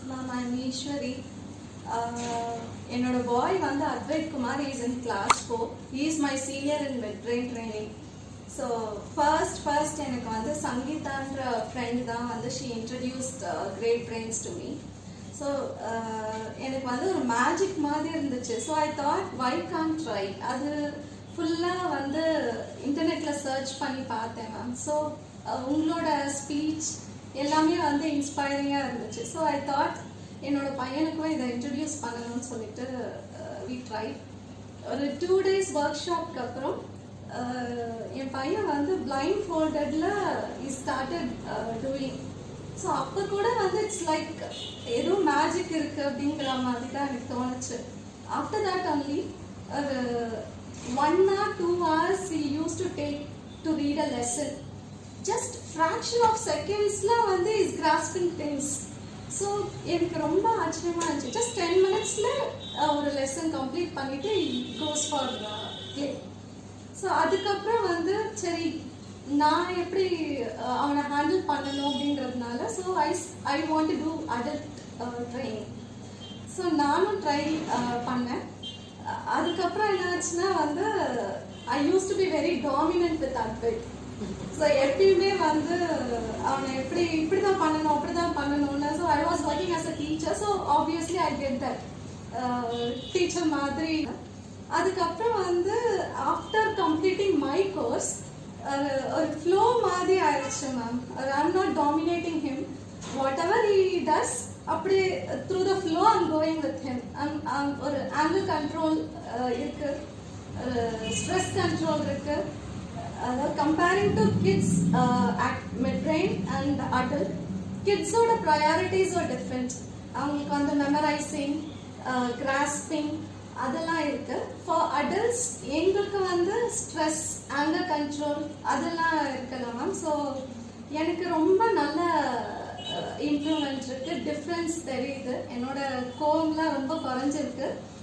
ma'am I'm Eswari ஆஹ் என்னோட boy வந்து Advait Kumar is in class four is my senior in mid brain training so first first எனக்கு வந்து சங்கீதான்ற friend தான் வந்து she introduced great brains to me so எனக்கு வந்து ஒரு மேஜிக் மாதிரி இருந்துச்சு so I thought why can try அது ஃபுல்லாக வந்து இன்டர்நெட்டில் சர்ச் பண்ணி பார்த்தேன் மேம் ஸோ உங்களோட ஸ்பீச் எல்லாமே வந்து இன்ஸ்பைரிங்காக இருந்துச்சு ஸோ ஐ தாட் என்னோட பையனுக்கும் இதை இன்ட்ரடியூஸ் பண்ணணும்னு சொல்லிட்டு வி ட்ரை ஒரு டூ டேஸ் ஒர்க் ஷாப்க்கு அப்புறம் அஹ், என் பையன் வந்து பிளைண்ட் ஃபோல்டடில் இ ஸ்டார்டட் டூயிங் ஸோ அப்போ கூட வந்து இட்ஸ் லைக் ஏதோ மேஜிக் இருக்கு அப்படிங்கிற மாதிரி தான் எனக்கு தோணுச்சு ஆஃப்டர் தட் ஒன்லி ஒரு one or two hours you used to take to read a lesson just fraction of செகண்ட்ஸ்ல வந்து இஸ் கிராஸ்பிங் திங்ஸ் ஸோ எனக்கு ரொம்ப ஆச்சரியமா இருந்துச்சு ஜஸ்ட் டென் மினிட்ஸ்ல ஒரு லெசன் கம்ப்ளீட் பண்ணிட்டு கோஸ் ஃபார் ப்ளே ஸோ அதுக்கப்புறம் வந்து சரி நான் எப்படி அஹ், அவனை ஹேண்டில் பண்ணணும் அப்படிங்கிறதுனால so I I want to do adult training so நானும் ட்ரை பண்ணேன் அஹ், அதுக்கப்புறம் என்னாச்சுன்னா வந்து I used to be very dominant with Advait so எப்பயுமே வந்து அவனை எப்படி இப்படி தான் பண்ணணும் அப்படி தான் பண்ணணும்னு so I was working as a teacher so obviously I get that teacher மாதிரி அதுக்கப்புறம் வந்து ஆஃப்டர் கம்ப்ளீட்டிங் மை கோர்ஸ் ஒரு ஃப்ளோ மாதிரி ஆயிடுச்சு ma'am I'm not dominating him whatever he does அப்படியே through the flow I'm going with him ஒரு angle control இருக்கு stress control இருக்கு அதாவது comparing to kids mid brain and adult கிட்ஸோட priorities are different அவங்களுக்கு வந்து மெமரைசிங் கிராஸ்பிங் அதெல்லாம் இருக்கு ஃபார் அடல்ட்ஸ் எங்களுக்கு வந்து ஸ்ட்ரெஸ் ஆங்கர் கண்ட்ரோல் அதெல்லாம் இருக்கலாம் மேம் ஸோ எனக்கு ரொம்ப நல்ல இம்ப்ரூவ்மெண்ட் இருக்கு டிஃப்ரென்ஸ் தெரியுது என்னோட கோவம்லாம் ரொம்ப குறைஞ்சிருக்கு